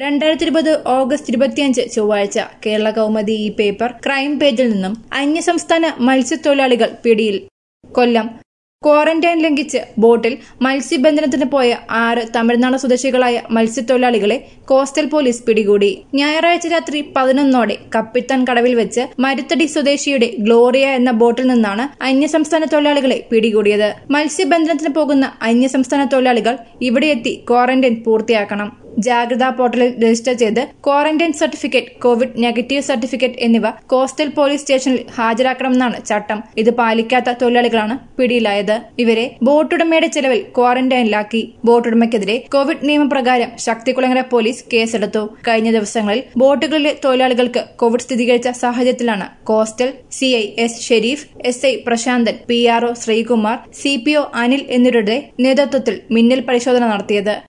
രണ്ടായിരത്തി ഇരുപത് ഓഗസ്റ്റ് ഇരുപത്തിയഞ്ച് ചൊവ്വാഴ്ച കേരള കൗമുദി ഈ പേപ്പർ ക്രൈം പേജിൽ നിന്നും അന്യസംസ്ഥാന മത്സ്യത്തൊഴിലാളികൾ പിടിയിൽ കൊല്ലം ക്വാറന്റൈൻ ലംഘിച്ച് ബോട്ടിൽ മത്സ്യബന്ധനത്തിന് പോയ ആറ് തമിഴ്നാട് സ്വദേശികളായ മത്സ്യത്തൊഴിലാളികളെ കോസ്റ്റൽ പോലീസ് പിടികൂടി ഞായറാഴ്ച രാത്രി പതിനൊന്നോടെ കപ്പിത്താൻ കടവിൽ വെച്ച് മരുത്തടി സ്വദേശിയുടെ ഗ്ലോറിയ എന്ന ബോട്ടിൽ നിന്നാണ് അന്യസംസ്ഥാന തൊഴിലാളികളെ പിടികൂടിയത് മത്സ്യബന്ധനത്തിന് പോകുന്ന അന്യസംസ്ഥാന തൊഴിലാളികൾ ഇവിടെ എത്തി ക്വാറന്റൈൻ പൂർത്തിയാക്കണം ജാഗ്രതാ പോർട്ടലിൽ രജിസ്റ്റർ ചെയ്ത് quarantine certificate covid negative certificate എന്നിവ കോസ്റ്റൽ പോലീസ് സ്റ്റേഷനിൽ ഹാജരാക്കണമെന്നാണ് ചട്ടം ഇത് പാലിക്കാത്ത തൊഴിലാളികളാണ് പിടിയിലായത് ഇവരെ ബോട്ടുടമയുടെ ചെലവിൽ ക്വാറന്റൈനിലാക്കി ബോട്ടുടമയ്ക്കെതിരെ കോവിഡ് നിയമപ്രകാരം ശക്തികുളങ്ങര പോലീസ് കേസെടുത്തു കഴിഞ്ഞ ദിവസങ്ങളിൽ ബോട്ടുകളിലെ തൊഴിലാളികൾക്ക് കോവിഡ് സ്ഥിരീകരിച്ച സാഹചര്യത്തിലാണ് coastal C I S Sherif S I Prashanthan P R O Sreekumar C P O Anil എന്നിവരുടെ നേതൃത്വത്തിൽ മിന്നൽ പരിശോധന നടത്തിയത്